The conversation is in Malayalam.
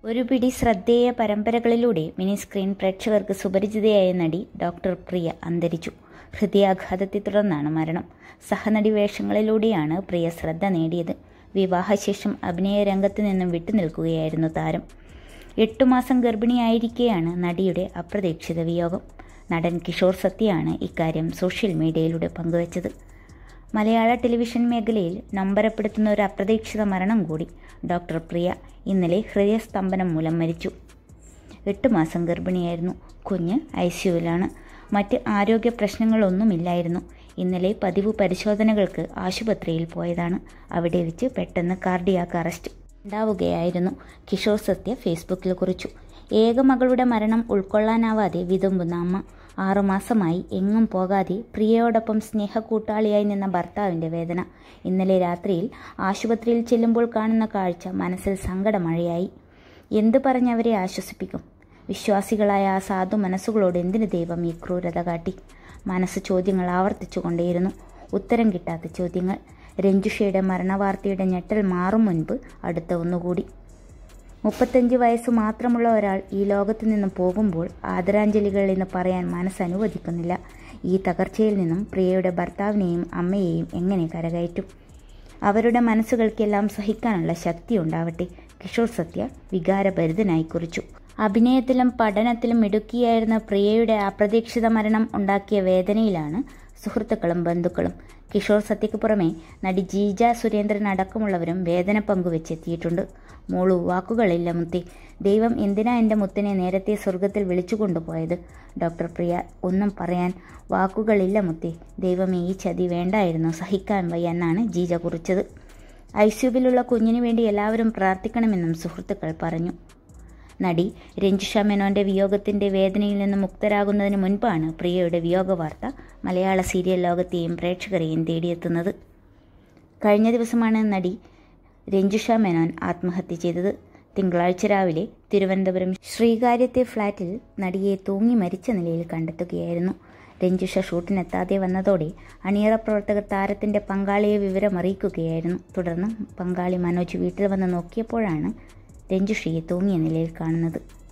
ഒരു പിടി ശ്രദ്ധേയ പരമ്പരകളിലൂടെ മിനി സ്ക്രീൻ പ്രേക്ഷകർക്ക് സുപരിചിതയായ നടി ഡോക്ടർ പ്രിയ അന്തരിച്ചു ഹൃദയാഘാതത്തെ തുടർന്നാണ് മരണം സഹനടി വേഷങ്ങളിലൂടെയാണ് പ്രിയ ശ്രദ്ധ നേടിയത് വിവാഹശേഷം അഭിനയ രംഗത്ത് നിന്നും വിട്ടുനിൽക്കുകയായിരുന്നു താരം എട്ടു മാസം ഗർഭിണിയായിരിക്കെയാണ് നടിയുടെ അപ്രതീക്ഷിത വിയോഗം നടൻ കിഷോർ സത്യയാണ് ഇക്കാര്യം സോഷ്യൽ മീഡിയയിലൂടെ പങ്കുവച്ചത് മലയാള ടെലിവിഷൻ മേഖലയിൽ നമ്പരപ്പെടുത്തുന്ന ഒരു അപ്രതീക്ഷിത മരണം കൂടി ഡോക്ടർ പ്രിയ ഇന്നലെ ഹൃദയസ്തംഭനം മൂലം മരിച്ചു എട്ട് മാസം ഗർഭിണിയായിരുന്നു കുഞ്ഞ് ഐ സിയുവിലാണ് മറ്റ് ആരോഗ്യ പ്രശ്നങ്ങളൊന്നുമില്ലായിരുന്നു ഇന്നലെ പതിവ് പരിശോധനകൾക്ക് ആശുപത്രിയിൽ പോയതാണ് അവിടെ വെച്ച് പെട്ടെന്ന് കാർഡിയാക്ക് അറസ്റ്റ് ഉണ്ടാവുകയായിരുന്നു കിഷോർ സത്യ ഫേസ്ബുക്കിൽ കുറിച്ചു ഏക മകളുടെ മരണം ഉൾക്കൊള്ളാനാവാതെ വിതുമ്പുന്ന അമ്മ ആറുമാസമായി എങ്ങും പോകാതെ പ്രിയയോടൊപ്പം സ്നേഹക്കൂട്ടാളിയായി നിന്ന ഭർത്താവിൻ്റെ വേദന ഇന്നലെ രാത്രിയിൽ ആശുപത്രിയിൽ ചെല്ലുമ്പോൾ കാണുന്ന കാഴ്ച മനസ്സിൽ സങ്കടമഴയായി എന്തു പറഞ്ഞവരെ ആശ്വസിപ്പിക്കും വിശ്വാസികളായ ആ സാധു മനസ്സുകളോട് എന്തിന് ദൈവം ഈ ക്രൂരത കാട്ടി മനസ്സ് ചോദ്യങ്ങൾ ആവർത്തിച്ചുകൊണ്ടേയിരുന്നു ഉത്തരം കിട്ടാത്ത ചോദ്യങ്ങൾ രഞ്ജുഷയുടെ മരണവാർത്തയുടെ ഞെട്ടൽ മാറും മുൻപ് അടുത്ത ഒന്നുകൂടി മുപ്പത്തഞ്ച് വയസ്സ് മാത്രമുള്ള ഒരാൾ ഈ ലോകത്ത് നിന്നും പോകുമ്പോൾ ആദരാഞ്ജലികൾ എന്ന് പറയാൻ മനസ്സ് അനുവദിക്കുന്നില്ല ഈ തകർച്ചയിൽ നിന്നും പ്രിയയുടെ ഭർത്താവിനെയും അമ്മയെയും എങ്ങനെ കരകയറ്റും അവരുടെ മനസ്സുകൾക്കെല്ലാം സഹിക്കാനുള്ള ശക്തി ഉണ്ടാവട്ടെ കിഷോർ സത്യ വികാരഭരിതനായി കുറിച്ചു അഭിനയത്തിലും പഠനത്തിലും മിടുക്കിയായിരുന്ന പ്രിയയുടെ അപ്രതീക്ഷിത മരണം ഉണ്ടാക്കിയ വേദനയിലാണ് സുഹൃത്തുക്കളും ബന്ധുക്കളും കിഷോർ സത്യയ്ക്ക് പുറമെ നടി ജീജ സുരേന്ദ്രൻ അടക്കമുള്ളവരും വേദന പങ്കുവെച്ചെത്തിയിട്ടുണ്ട് മോളു വാക്കുകളില്ല മുത്തി ദൈവം എന്തിനാ എൻ്റെ മുത്തിനെ നേരത്തെ സ്വർഗത്തിൽ വിളിച്ചു കൊണ്ടുപോയത് ഡോക്ടർ പ്രിയ ഒന്നും പറയാൻ വാക്കുകളില്ല മുത്തി ദൈവമേ ഈ ചതി വേണ്ടായിരുന്നു സഹിക്കാൻ വയ്യ എന്നാണ് ജീജ കുറിച്ചത് ഐ സിയുവിലുള്ള കുഞ്ഞിനു വേണ്ടി എല്ലാവരും പ്രാർത്ഥിക്കണമെന്നും സുഹൃത്തുക്കൾ പറഞ്ഞു നടി രഞ്ജിഷ മേനോന്റെ വിയോഗത്തിന്റെ വേദനയിൽ നിന്ന് മുക്തരാകുന്നതിന് മുൻപാണ് പ്രിയയുടെ വിയോഗ വാർത്ത മലയാള സീരിയൽ ലോകത്തെയും പ്രേക്ഷകരെയും തേടിയെത്തുന്നത് കഴിഞ്ഞ ദിവസമാണ് നടി രഞ്ജുഷ മേനോൻ ആത്മഹത്യ ചെയ്തത് തിങ്കളാഴ്ച രാവിലെ തിരുവനന്തപുരം ശ്രീകാര്യത്തെ ഫ്ളാറ്റിൽ നടിയെ തൂങ്ങി മരിച്ച നിലയിൽ കണ്ടെത്തുകയായിരുന്നു രഞ്ജുഷ ഷൂട്ടിനെത്താതെ വന്നതോടെ അണിയറ പ്രവർത്തകർ താരത്തിന്റെ പങ്കാളിയെ വിവരം അറിയിക്കുകയായിരുന്നു തുടർന്ന് പങ്കാളി മനോജ് വീട്ടിൽ വന്ന് നോക്കിയപ്പോഴാണ് രഞ്ജുഷയെ തൂങ്ങിയ നിലയിൽ കാണുന്നത്